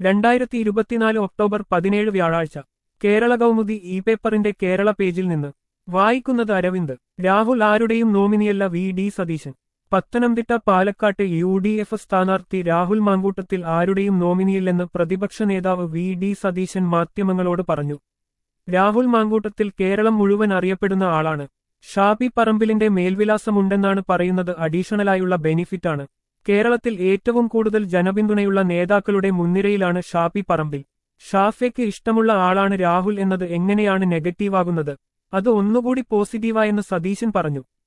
രണ്ടായിരത്തി ഇരുപത്തിനാല് ഒക്ടോബർ പതിനേഴ് വ്യാഴാഴ്ച കേരള കൗമുദി ഇ പേപ്പറിന്റെ കേരള പേജിൽ നിന്ന് വായിക്കുന്നത് അരവിന്ദ് രാഹുൽ ആരുടെയും നോമിനിയല്ല വി ഡി സതീശൻ പത്തനംതിട്ട പാലക്കാട്ട് യു ഡി എഫ് സ്ഥാനാർത്ഥി രാഹുൽ മാങ്കൂട്ടത്തിൽ ആരുടെയും നോമിനിയില്ലെന്ന് പ്രതിപക്ഷ നേതാവ് വി ഡി സതീശൻ മാധ്യമങ്ങളോട് പറഞ്ഞു രാഹുൽ മാങ്കൂട്ടത്തിൽ കേരളം മുഴുവൻ അറിയപ്പെടുന്ന ആളാണ് ഷാബി പറമ്പിലിന്റെ മേൽവിലാസമുണ്ടെന്നാണ് പറയുന്നത് അഡീഷണലായുള്ള ബെനിഫിറ്റാണ് കേരളത്തിൽ ഏറ്റവും കൂടുതൽ ജനപിന്തുണയുള്ള നേതാക്കളുടെ മുൻനിരയിലാണ് ഷാബി പറമ്പിൽ ഷാഫയ്ക്ക് ഇഷ്ടമുള്ള ആളാണ് രാഹുൽ എന്നത് എങ്ങനെയാണ് നെഗറ്റീവാകുന്നത് അത് ഒന്നുകൂടി പോസിറ്റീവായെന്ന് സതീശൻ പറഞ്ഞു